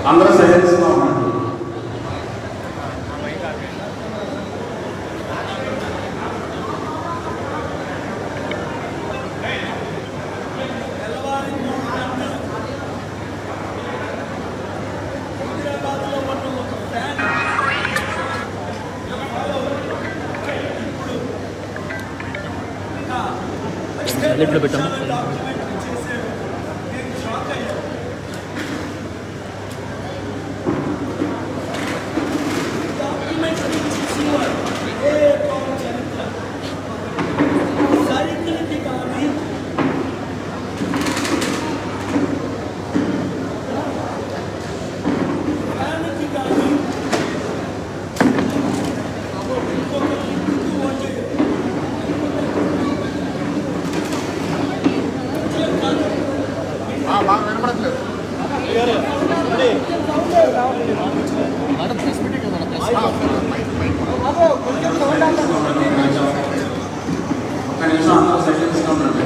అందరూ సైలెన్స్గా ఉండండి సైలెంట్లో పెట్టాము సైకిల్కి కానీ ఫ్యాన్కి కానీ ఇంకొక లింక్కి వచ్చే ఒక్క నిమిషం అందరూ సైలెన్స్గా ఉండండి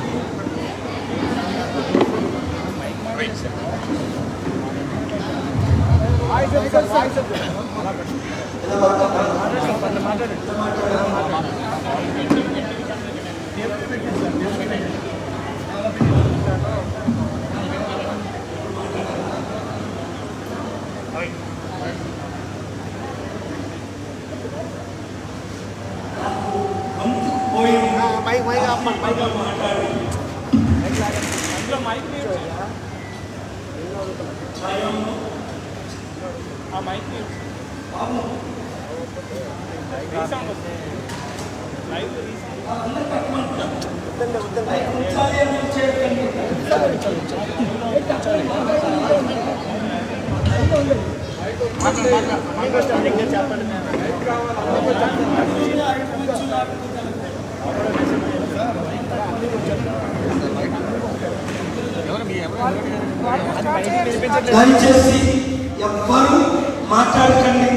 దయచేసి ఎవ్వరు మాట్లాడకండి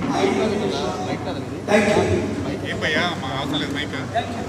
థ్యాంక్ యూ ఏం భయ్యా మా అవసరం లేదు మైక్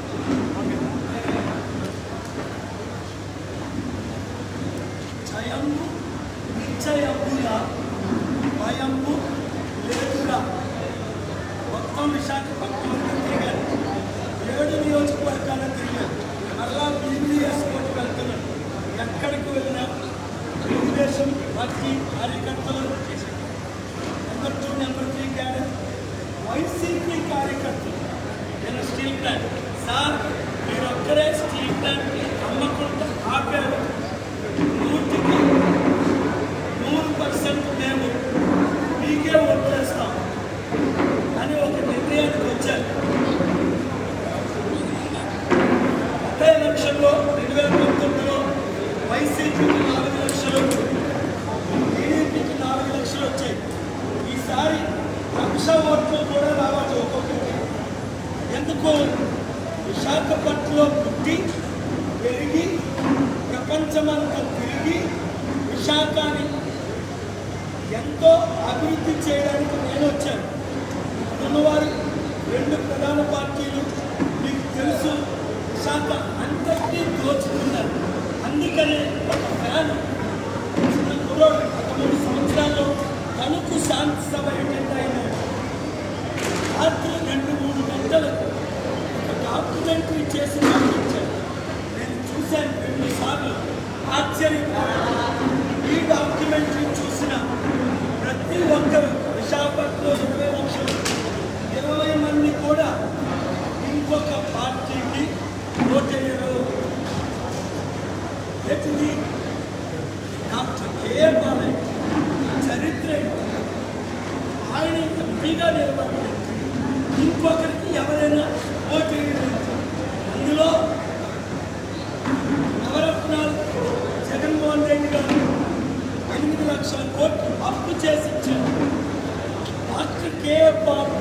జయము నిశ్చయముగా భయము లేదుగా మొత్తం విశాఖపట్నం తిరిగాను ఏడు నియోజకవర్గాలు తిరిగాను మరలా బీబీఎస్ కోటి వెళ్తున్నాను ఎక్కడికి వెళ్ళినా తెలుగుదేశం పార్టీ కార్యకర్తలు number two number three cadre YCP కార్యకర్తలు నేను స్టీల్ ప్లాంట్ సార్ మీరు ఒక్కరే స్టీల్ ప్లాంట్ అమ్మకుండా ఆపారు నూటికి నూరు పర్సెంట్ మేము మీకే ఓట్లేస్తాం అని ఒక నిర్ణయానికి వచ్చారు గత ఎలక్షన్లో రెండు వేల పంతొమ్మిదిలో వైసీపీకి నాలుగు లక్షలు టీడీపీకి నాలుగు లక్షలు వచ్చాయి ఈసారి లక్ష ఓట్లు కూడా రావాలి ఒక్కొక్కరికి ఎందుకు విశాఖపట్నంలో పుట్టి పెరిగి ప్రపంచమంతా తిరిగి విశాఖని ఎంతో అభివృద్ధి చేయడానికి నేను వచ్చాను ఉన్నవారు రెండు ప్రధాన పార్టీలు మీకు తెలుసు విశాఖ అంతటినీ దోచుకున్నారు అందుకనే ఒక ఫ్యాన్ చిన్న కుర్రోడు పదమూడు సంవత్సరాల్లో తనకు శాంతి సభ అటెండ్ అయినాడు రాత్రి రెండు మూడు గంటలు ఒక డాక్యుమెంటరీ చేసి పంపించాడు నేను చూశాను రెండు సార్లు ఆశ్చర్యపోయాను ఈ డాక్యుమెంటరీ చూసిన ప్రతి ఒక్కరు విశాఖపట్నంలో ఇరవై లక్షలు ఇరవై మంది కూడా ఇంకొక పార్టీకి ఓటేయరు ఎటుది డాక్టర్ కే బాలయ్య చరిత్ర ఏంటి? ఆయన ఎంపీగా నిలబడి ఇంకొకరికి ఎవరైనా ఓటు వేయడం అందులో నవరత్నాలు జగన్మోహన్ రెడ్డి గారు ఎనిమిది లక్షల కోట్లు అప్పు చేసి ఇచ్చారు డాక్టర్ కేఎఫ్ బాబు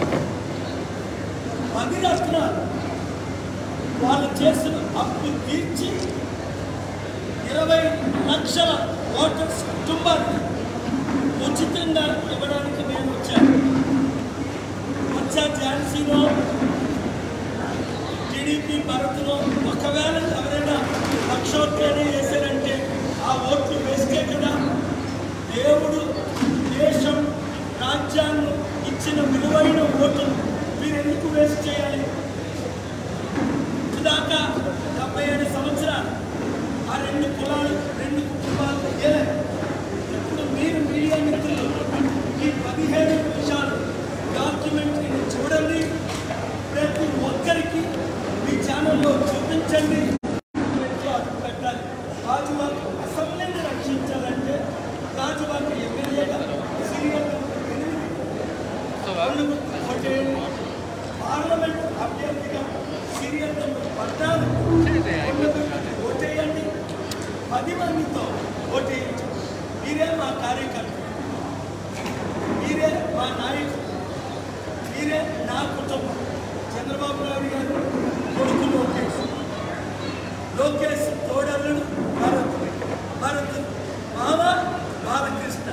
పది రత్నాలు వాళ్ళు చేసిన అప్పు తీర్చి ఇరవై లక్షల ఓటర్స్ కుటుంబాన్ని ఉచితంగా ఇవ్వడానికి నేను వచ్చాను వచ్చా ఝాన్సీలో టీడీపీ భరత్లో ఒకవేళ ఎవరైనా లక్షోట్లనే వేశారంటే ఆ ఓట్లు వేస్తే కదా దేవుడు ఓట్లు మీరు ఎందుకు వేస్ట్ చేయాలి ఇదాకా డెబ్బై ఏడు సంవత్సరాలు ఆ రెండు కులాలు రెండు కుటుంబాలు ఏలే ఇప్పుడు మీరు మీడియా మిత్రులు ఈ పదిహేడు నిమిషాలు డాక్యుమెంటరీని చూడండి ప్రతి ఒక్కరికి మీ ఛానల్లో చూపించండి డాక్యుమెంట్లో అది పెట్టాలి గాజువాక అసెంబ్లీని రక్షించాలంటే గాజువాక ఎమ్మెల్యేగా సీనియర్ ఎనిమిది రెండు ఓటేయండి పార్లమెంట్ అభ్యర్థిగా సీరియల్ నెంబర్ పద్నాలుగు ఓటేయండి పది మందితో ఓటేయండి మీరే మా కార్యకర్త మీరే మా నాయకుడు మీరే నా కుటుంబం చంద్రబాబు నాయుడు గారు కొడుకు లోకేష్ లోకేష్ తోడల్లుడు భరత్ భరత్ మామ బాలకృష్ణ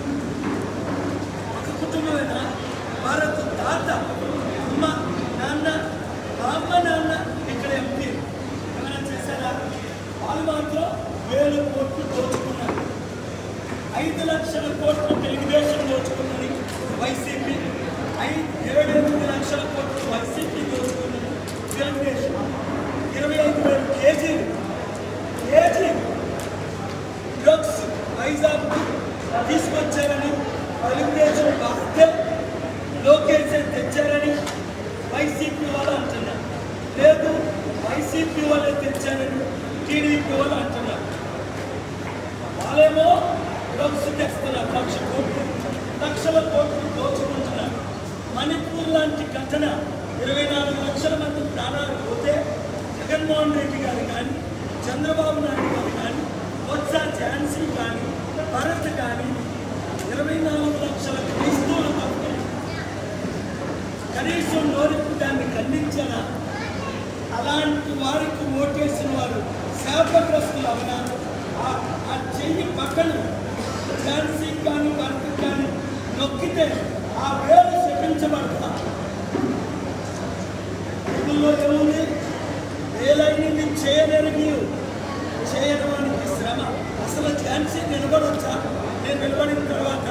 ఒక కుటుంబమేనా భారత్ తాత అమ్మ నాన్న మా అమ్మ నాన్న ఇక్కడ ఎంపీ ఏమైనా చేశారా వాళ్ళు మాత్రం వేలు కోట్లు దోచుకున్నారు ఐదు లక్షల కోట్లు తెలుగుదేశం దోచుకున్నది వైసీపీ ఐదు ఏడు ఎనిమిది లక్షల కోట్లు వైసీపీ దోచుకున్నది తెలుగుదేశం ఇరవై ఐదు వేల కేజీలు కేజీ డ్రగ్స్ వైజాగ్ తీసుకొచ్చారని తెలుగుదేశం వస్తే లోకేష్ తెచ్చారని వైసీపీ వాళ్ళు అంటున్నారు లేదు వైసీపీ వాళ్ళే తెచ్చారని టీడీపీ వాళ్ళు అంటున్నారు వాళ్ళేమో డ్రగ్స్ తెస్తున్నారు లక్ష కోట్లు లక్షల కోట్లు దోచుకుంటున్నారు మణిపూర్ లాంటి ఘటన ఇరవై నాలుగు లక్షల మంది ప్రాణాలు పోతే జగన్మోహన్ రెడ్డి గారు కానీ చంద్రబాబు నాయుడు గారు కానీ బొత్స ఝాన్సీ కానీ భరత్ కానీ ఇరవై నాలుగు లక్షల క్రైస్తవులు బతుకులు కనీసం నోరికి దాన్ని ఖండించారా అలాంటి వారికి ఓటేసిన వారు శాపగ్రస్తులు అవనా ఆ- ఆ చెయ్యి పక్కన ఝాన్సీ కానీ భరత్ కానీ నొక్కితే ఆ వేలు శపించబడతా ఇందులో ఏముంది వేలైనది చేయలేని మీరు చేయడానికి శ్రమ అసలు ఝాన్సీ నిలబడొచ్చా నేను నిలబడిన తర్వాత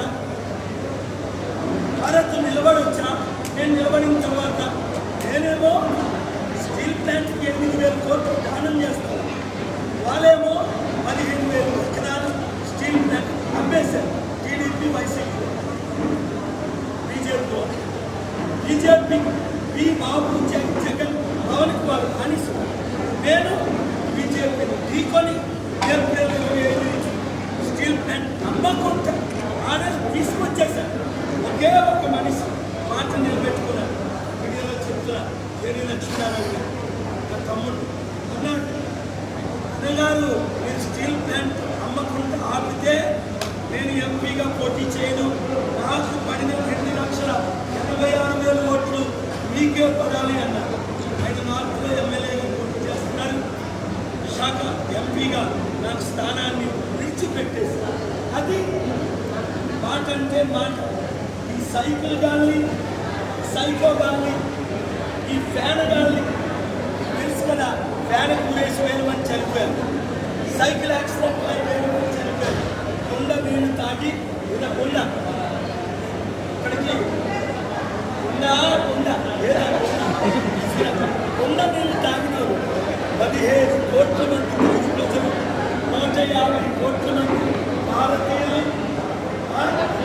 భారత్ నిలబడొచ్చా నేను నిలబడిన తర్వాత నేనేమో స్టీల్ ప్లాంట్కి ఎనిమిది వేల కోట్లు దానం చేస్తాను వాళ్ళేమో పదిహేను వేలు ఎకరాలు స్టీల్ ప్లాంట్ అమ్మేశారు TDP YCP BJP BJP B Babu Jagan Jagan Pawan Kumar అనిసు నేను బీజేపీని ఢీకొని ఏప్రిల్ ఇరవై ఐదు నుంచి స్టీల్ ప్లాంట్ అమ్మకుంటా ఆర్డర్ తీసుకొచ్చేసాను ఒకే ఒక మనిషి మాట నిలబెట్టుకున్నాను వీడియోలో చెప్తున్నా ఏడు లక్ష్మీనారాయణ గారు, నా తమ్ముడు అన్నాడు అన్నగారు మీరు స్టీల్ ప్లాంట్ అమ్మకుండా ఆపితే నేను ఎంపీగా పోటీ చేయను నాకు పడిన రెండు లక్షల ఎనభై ఆరు వేల ఓట్లు మీకే పడాలి అన్నారు ఆయన నార్త్లో ఎమ్మెల్యేగా పోటీ చేస్తున్నారు విశాఖ ఎంపీగా నాకు స్థానాన్ని విడిచిపెట్టేసి అది మాట అంటే మాట ఈ సైకిల్ గాలి సైకో గాలి ఈ ఫ్యాన్ గాలి తెలుసు కదా ఫ్యాన్ కూరేసి వేలు మంది చనిపోయారు సైకిల్ యాక్సిడెంట్ అయి వేలు మంది చనిపోయారు కొండ నీళ్ళు తాగి ఇలా కొండ ఇక్కడికి కొండ కొండ ఏదా కొండ కొండ నీళ్ళు తాగినారు పదిహేడు కోట్ల మంది తెలుగు ప్రజలు నూట యాభై కోట్ల మంది భారతీయులు ఆ?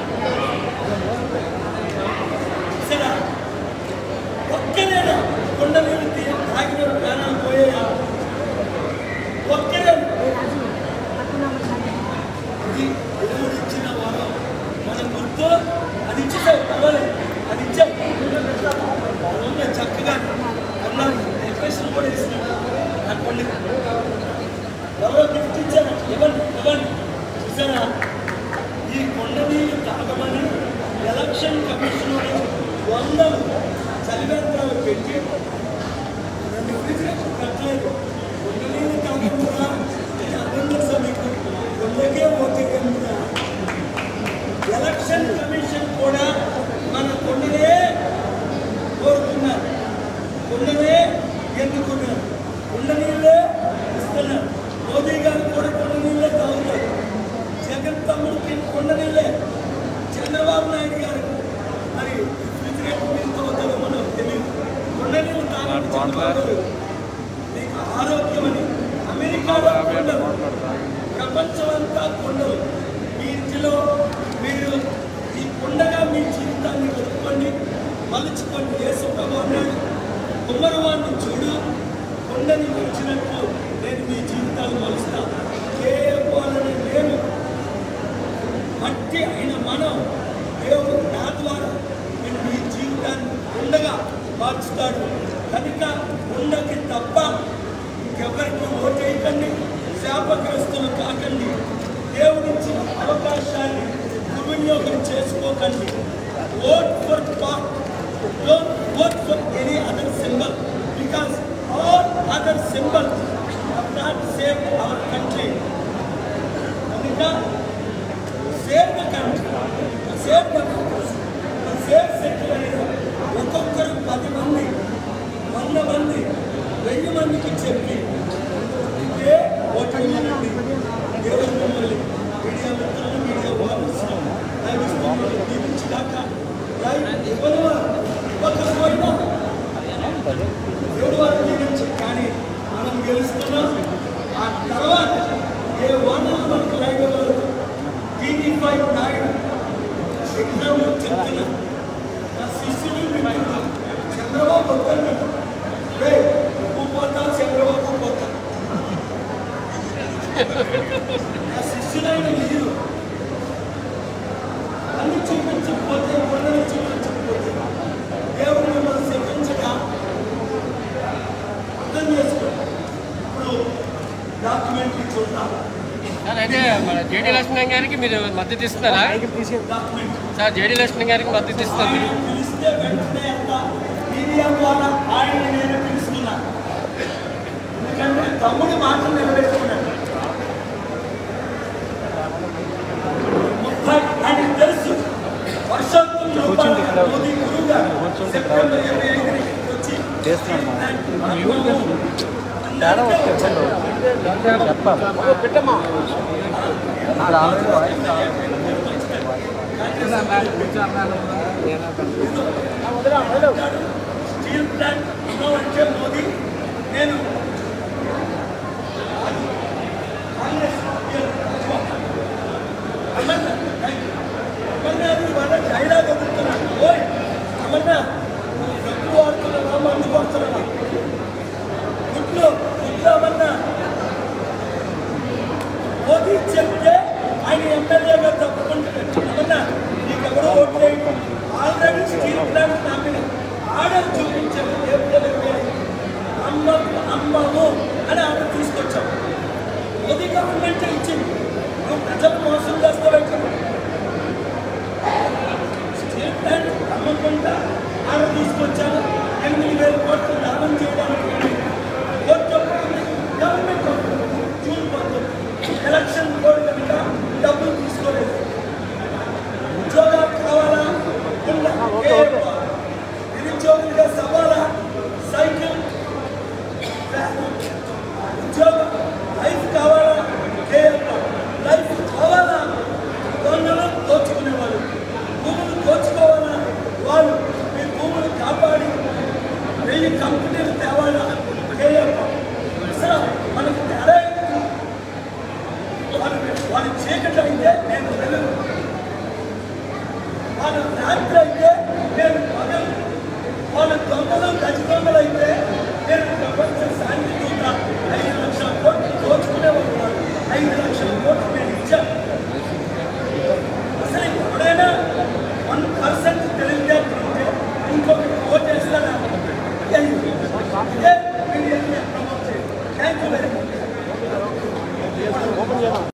చూసారా? ఒక్కరేనా కొండ నీళ్ళు తీ- తాగిన ప్రాణాలు పోయాయా ఒక్కరే ఇది దేవుడు ఇచ్చిన వరం మన గుర్తు అది ఇచ్చేసావు పర్వాలేదు అది ఇచ్చావు అవును, చక్కగా కొన్నాను డెకరేషన్ కూడా ఇస్తున్నాడు ఆ కొండ ఎవరో గిఫ్ట్ ఇచ్చారు ఇవ్వండి ఇవ్వండి చూసారా ఈ కొండ నీళ్ళు తాగమని ఎలక్షన్ కమిషన్ వందలు చలివేంద్రాలు పెట్టి రెండు రిఫ్రిజిరేటర్ కట్టలేదు కొండ నీళ్ళు తాగకుండా నేను అర్థం చేస్తా మీకు కొండకే ఓటేయకుండా ఎలక్షన్ కమిషన్ కూడా మన కొండనే కోరుకున్నారు కొండనే ఎన్నుకున్నారు కొండ నీళ్ళే ఇస్తున్నారు మోదీ గారు కూడా కొండ నీళ్ళే తాగుతారు జగన్ తమ్ముడికి కొండ నీళ్ళే చంద్రబాబు నాయుడు గారు మరి రిఫ్రిజిరేటర్ మీద తాగుతారు పొగరు, మీకు ఆరోగ్యమని అమెరికాలో కొండలు ప్రపంచమంతా కొండలు మీ ఇంటిలో మీరు ఈ కొండగా మీ జీవితాన్ని వెతుక్కోండి మలుచుకోండి యేసు ప్రభు అన్నాడు కుమ్మరవాన్ని చూడు కొండని మలిచినట్టు నేను మీ జీవితాలు మలుస్తా కేవలం నేను మట్టి అయిన మనం దేవుడు నా ద్వారా నేను మీ జీవితాన్ని ఉండగా మార్చుతాడు కనుక ఉండకి తప్ప ఇంకెవరికి ఓటేయకండి శాపగ్రస్తులు కాకండి దేవుడిచ్చిన అవకాశాన్ని దుర్వినియోగం చేసుకోకండి vote for part don't vote for any other symbol because all other symbols not save our country కనుక save the country save the save secularism ఒక్కొక్కరు పది మంది వంద మంది వెయ్యి మందికి చెప్పి ఇదే ఓటమినండి దేవుడు మిమ్మల్ని మీడియా మిత్రులు మీడియా వారసులు దైవస్తులు దీవించినాక లైవ్ ఇవ్వని వారు ఇవ్వకపోయినా దేవుడు వారు దీవించి కానీ మనం గెలుస్తున్నాం ఆ తర్వాత ఏ వనరు మనకు లైవ్ ఇవ్వలేదు టీవీ ఫైవ్ నాయుడు ఎగ్జామ్ చెప్తున్నా నా శిష్యులు వింటున్నా చంద్రబాబు వద్దన్నాడు రే నువ్వు పోతా చంద్రబాబు పోతా నా శిష్యులైన మీరు అన్ని చూపించకపోతే కొండలు చూపించకపోతే దేవుడు మిమ్మల్ని శపించగా అర్థం చేసుకోండి ఇప్పుడు డాక్యుమెంటరీ చూద్దాం సార్ అయితే మన జేడీ లక్ష్మణ్ గారికి మీరు మద్దతు ఇస్తున్నారా డాక్యుమెంటరీ సార్ జేడీ లక్ష్మణ్ గారికి మద్దతు ఇస్తారు మీరు ఆయన పిలిస్తే వెంటనే అంత మీడియా ద్వారా ఆయన నేను పిలుస్తున్నా ఎందుకంటే తమ్ముడి మాటలు నిలబెట్టుకున్నాడు ముప్పై ఆయనకు తెలుసు వర్షోత్తం రూపాయలు మోదీ గురువు గారు సెప్టెంబర్ ఇరవై ఐదున ఇక్కడికి వచ్చి తేడా వస్తే చెప్పాలి పెట్టమ్మా ఇక్కడ ఆల్రెడీ వాయిస్ స్టీల్ ప్లాంట్ ఉన్నామంటే మోదీ నేను కాంగ్రెస్ అమర్నా అమర్నా ఇవాళ డైలాగ్ ఎదుగుతున్నాడు ఓయ్ అమర్నా నువ్వు డబ్బు వాడుతున్నావా మందు కొడుతున్నావా గుడ్లు గుడ్లు అమర్నా మోదీ చెప్తే ఆయన ఎమ్మెల్యేగా తప్పుకుంటాడు అమర్నా నీకెవరో ఓట్లు వేయడం ఆల్రెడీ స్టీల్ ప్లాంట్ నామిన ఆర్డర్ చూపించారు ఏప్రిల్ ఇరవై ఐదు. అమ్మ అమ్మము అని ఆర్డర్ తీసుకొచ్చాం మోదీ గవర్నమెంట్ ఇచ్చింది నువ్వు ప్రజలు మోసం చేస్తావు స్టీల్ ప్లాంట్ అమ్మకుండా ఆర్డర్ తీసుకొచ్చాను ఎనిమిది వేల కోట్లు దానం చేయడానికి కోర్టు ఒప్పుకుంది. గవర్నమెంట్ ఒప్పుకుంది. జూన్ పంతొమ్మిది ఎలక్షన్ కోడ్ కనుక డబ్బులు తీసుకోలేదు ఉద్యోగాలు కావాలా ఉందా? కేవలం నిరుద్యోగులుగా సవాలా సైకిల్ ఫ్యాన్. ఉద్యోగం లైఫ్ కావాలా కేవలం లైఫ్ కావాలా దొంగలు దోచుకునేవాళ్ళు భూములు దోచుకోవాలా వాళ్ళు మీ భూములు కాపాడి వెయ్యి కంపెనీలు తేవాలా కేవలం అసలు మనకి తేడా ఏంటి? వాళ్ళు వాళ్ళు చీకటి అయితే నేను వెలుగు వాళ్ళు రాత్రి అయితే నేను పగలు వాళ్ళు దొంగలు గజ దొంగలు అయితే